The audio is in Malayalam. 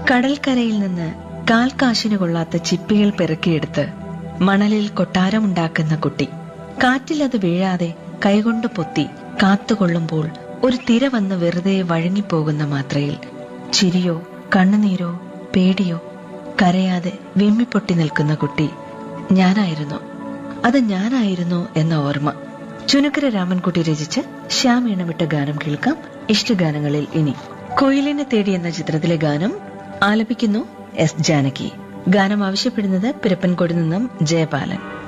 കടൽക്കരയിൽ നിന്ന് കാൽ കാശിന് കൊള്ളാത്ത ചിപ്പികൾ പെറുക്കിയെടുത്ത് മണലിൽ കൊട്ടാരമുണ്ടാക്കുന്ന കുട്ടി കാറ്റിൽ അത് വീഴാതെ കൈകൊണ്ട് പൊത്തി കാത്തുകൊള്ളുമ്പോൾ ഒരു തിര വന്ന് വെറുതെ വഴങ്ങിപ്പോകുന്ന മാത്രയിൽ ചിരിയോ കണ്ണുനീരോ പേടിയോ കരയാതെ വിമ്മിപ്പൊട്ടി നിൽക്കുന്ന കുട്ടി ഞാനായിരുന്നു അത് ഞാനായിരുന്നു എന്ന ഓർമ്മ ചുനുക്കര രാമൻകുട്ടി രചിച്ച് ശ്യാം ഈണമിട്ട ഗാനം കേൾക്കാം ഇഷ്ടഗാനങ്ങളിൽ ഇനി കൊയിലിനെ തേടി എന്ന ചിത്രത്തിലെ ഗാനം ആലപിക്കുന്നു എസ് ജാനകി ഗാനം ആവശ്യപ്പെടുന്നത് പിരപ്പൻകോട് നിന്നും ജയപാലൻ